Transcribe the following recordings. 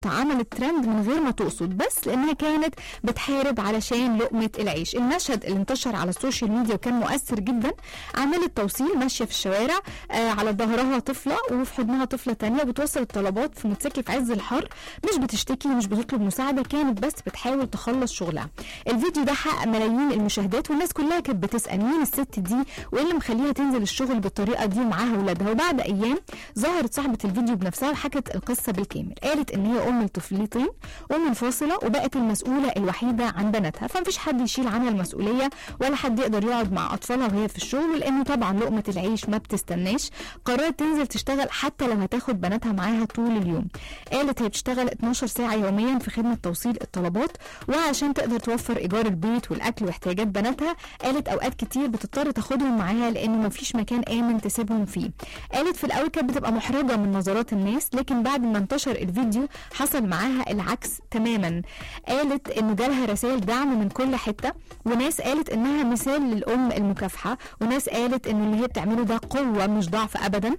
بوست عملت ترند من غير ما تقصد بس لانها كانت بتحارب علشان لقمه العيش المشهد اللي انتشر على السوشيال ميديا وكان مؤثر جدا عامله توصيل ماشيه في الشوارع آه على ظهرها طفله وفي حضنها طفله تانية بتوصل الطلبات في موتوسيكل في عز الحر مش بتشتكي مش بتطلب مساعده كانت بس بتحاول تخلص شغلها الفيديو ده حقق ملايين المشاهدات والناس كلها كانت بتسال مين الست دي وايه اللي مخليها تنزل الشغل بالطريقه دي ومعاها اولادها وبعد ايام ظهرت صاحبه الفيديو بنفسها وحكت القصه بالكامل قالت ان هي ام لطفلتين ومنفصله وبقت المسؤوله الوحيده عن بناتها فمفيش حد يشيل عنها المسؤوليه ولا حد يقدر يقعد مع اطفالها وهي في الشغل لانه طبعا لقمه العيش ما بتستناش قررت تنزل تشتغل حتى لو هتاخد بناتها معاها طول اليوم قالت هي بتشتغل 12 ساعه يوميا في خدمه توصيل الطلبات وعشان تقدر توفر ايجار البيت والاكل واحتياجات بناتها قالت اوقات كتير بتضطر تاخدهم معاها لانه مفيش مكان امن تسيبهم فيه قالت في الاول كانت بتبقى محرجه من نظرات الناس لكن بعد ما انتشر الفيديو حصل معاها العكس تماما قالت انه جالها رسائل دعم من كل حته وناس قالت انها مثال للام المكافحه وناس قالت انه اللي هي بتعمله ده قوه مش ضعف ابدا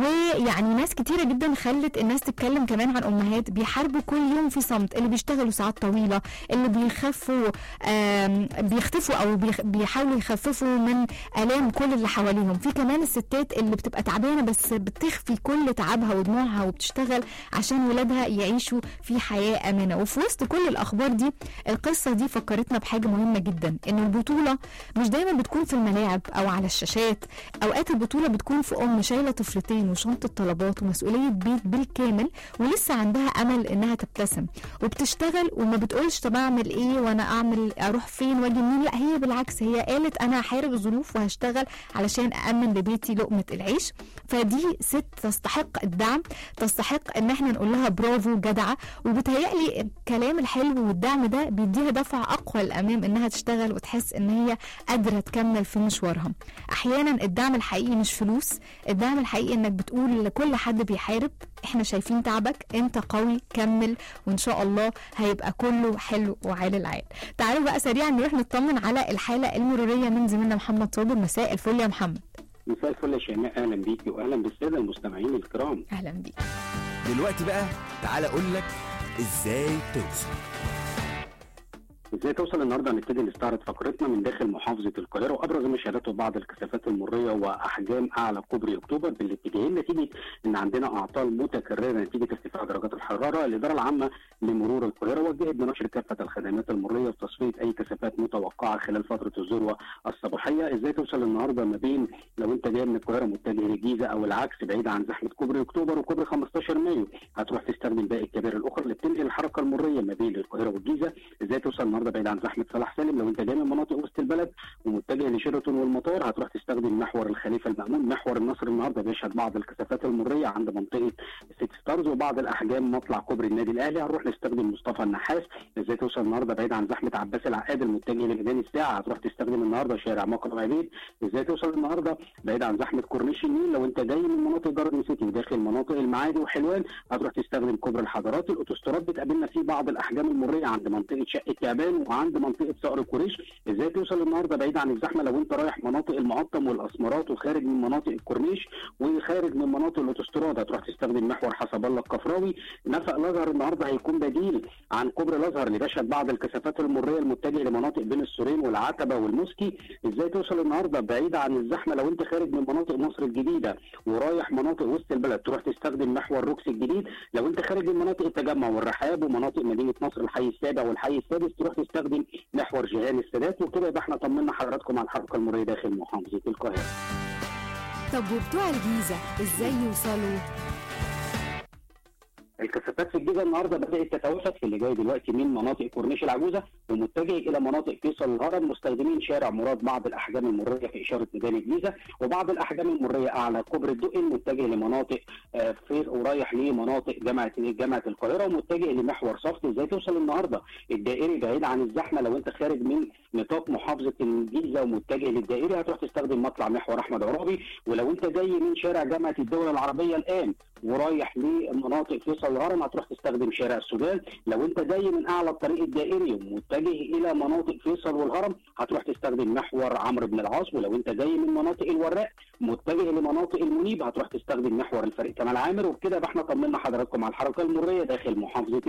ويعني ناس كتيره جدا خلت الناس تتكلم كمان عن امهات بيحاربوا كل يوم في صمت اللي بيشتغلوا ساعات طويله اللي بيخفوا آم، بيختفوا او بيخ- بيحاولوا يخففوا من الام كل اللي حواليهم في كمان الستات اللي بتبقى تعبانه بس بتخفي كل تعبها ودموعها وبتشتغل عشان ولادها يعيشوا في حياه امنه وفي وسط كل الاخبار دي القصه دي فكرتنا بحاجه مهمه جدا ان البطوله مش دايما بتكون في الملاعب او على الشاشات اوقات البطوله بتكون في ام شايله طفلتين وشنطه طلبات ومسؤوليه بيت بالكامل ولسه عندها امل انها تبتسم وبتشتغل وما بتقولش طب اعمل ايه وانا اعمل اروح فين واجي منين لا هي بالعكس هي قالت انا هحارب الظروف وهشتغل علشان امن لبيتي لقمه العيش فدي ست تستحق الدعم تستحق ان احنا نقول لها برافو جدعه وبتهيألي الكلام الحلو والدعم ده بيديها دفع اقوى للامام انها تشتغل وتحس ان هي قادره تكمل في مشوارها احيانا الدعم الحقيقي مش فلوس الدعم الحقيقي انك بتقول لكل حد بيحارب احنا شايفين تعبك انت قوي كمل وان شاء الله هيبقى كله حلو وعال العال تعالوا بقى سريعا نروح نطمن على الحاله المروريه من زميلنا محمد صابر مساء الفل يا محمد مساء الفل يا شيماء اهلا بيكي واهلا بالساده المستمعين الكرام اهلا بيك دلوقتي بقى تعالى اقول لك ازاي توصل ازاي توصل النهارده هنبتدي نستعرض فقرتنا من داخل محافظه القاهره وابرز مشاهدات وبعض الكثافات المريه واحجام اعلى كوبري اكتوبر بالاتجاهين نتيجه ان عندنا اعطال متكرره نتيجه ارتفاع درجات الحراره الاداره العامه لمرور القاهره وجهت بنشر كافه الخدمات المريه وتصفيه اي كثافات متوقعه خلال فتره الذروه الصباحيه ازاي توصل النهارده ما بين لو انت جاي من القاهره متجه للجيزه او العكس بعيد عن زحمه كوبري اكتوبر وكوبري 15 مايو هتروح تستخدم باقي الكباري الاخرى اللي بتنقل الحركه المريه ما بين القاهره والجيزه ازاي توصل النهارده بعيد عن زحمه صلاح سالم لو انت جاي من مناطق وسط البلد ومتجه لشيراتون والمطار هتروح تستخدم محور الخليفه المامون محور النصر النهارده بيشهد بعض الكثافات المريه عند منطقه سيتي ستارز وبعض الاحجام مطلع كوبري النادي الاهلي هنروح نستخدم مصطفى النحاس ازاي توصل النهارده بعيد عن زحمه عباس العقاد المتجه لميدان الساعه هتروح تستخدم النهارده شارع مكرم عبيد ازاي توصل النهارده بعيد عن زحمه كورنيش النيل لو انت جاي من مناطق جاردن سيتي وداخل مناطق المعادي وحلوان هتروح تستخدم كوبري الحضارات الاوتوستراد بتقابلنا فيه بعض الاحجام المريه عند منطقه شقه تعبان وعند منطقه صقر الكوريش ازاي توصل النهارده بعيد عن الزحمه لو انت رايح مناطق المقطم والاسمرات وخارج من مناطق الكورنيش وخارج من مناطق الاوتوستراد هتروح تستخدم محور حسب الله الكفراوي نفق الازهر النهارده هيكون بديل عن كوبري الازهر اللي بيشهد بعض الكثافات المريه المتجهه لمناطق بين السورين والعتبه والمسكي ازاي توصل النهارده بعيد عن الزحمه لو انت خارج من مناطق مصر الجديده ورايح مناطق وسط البلد تروح تستخدم محور روكس الجديد لو انت خارج من مناطق التجمع والرحاب ومناطق مدينه نصر الحي السابع والحي السادس تروح تستخدم محور جيهان السادات وكده يبقى احنا طمنا حضراتكم على الحركه المريه داخل محافظه القاهره طب وبتوع الجيزة ازاي يوصلوا؟ الكثافات في الجيزه النهارده بدات تتوافد في اللي جاي دلوقتي من مناطق كورنيش العجوزه ومتجه الى مناطق فيصل الهرم مستخدمين شارع مراد بعض الاحجام المريه في اشاره ميدان الجيزه وبعض الاحجام المريه اعلى كوبري الدقي متجه لمناطق آه، في ورايح لمناطق جامعه جامعه القاهره ومتجه لمحور صفت ازاي توصل النهارده الدائري بعيد عن الزحمه لو انت خارج من نطاق محافظه الجيزه ومتجه للدائري هتروح تستخدم مطلع محور احمد عرابي ولو انت جاي من شارع جامعه الدول العربيه الان ورايح لمناطق فيصل الهرم هتروح تستخدم شارع السودان لو انت جاي من اعلى الطريق الدائري ومتجه الى مناطق فيصل والهرم هتروح تستخدم محور عمرو بن العاص ولو انت جاي من مناطق الوراق متجه لمناطق المنيب هتروح تستخدم محور الفريق كمال عامر وبكده يبقى احنا طمنا حضراتكم على الحركه المريه داخل محافظه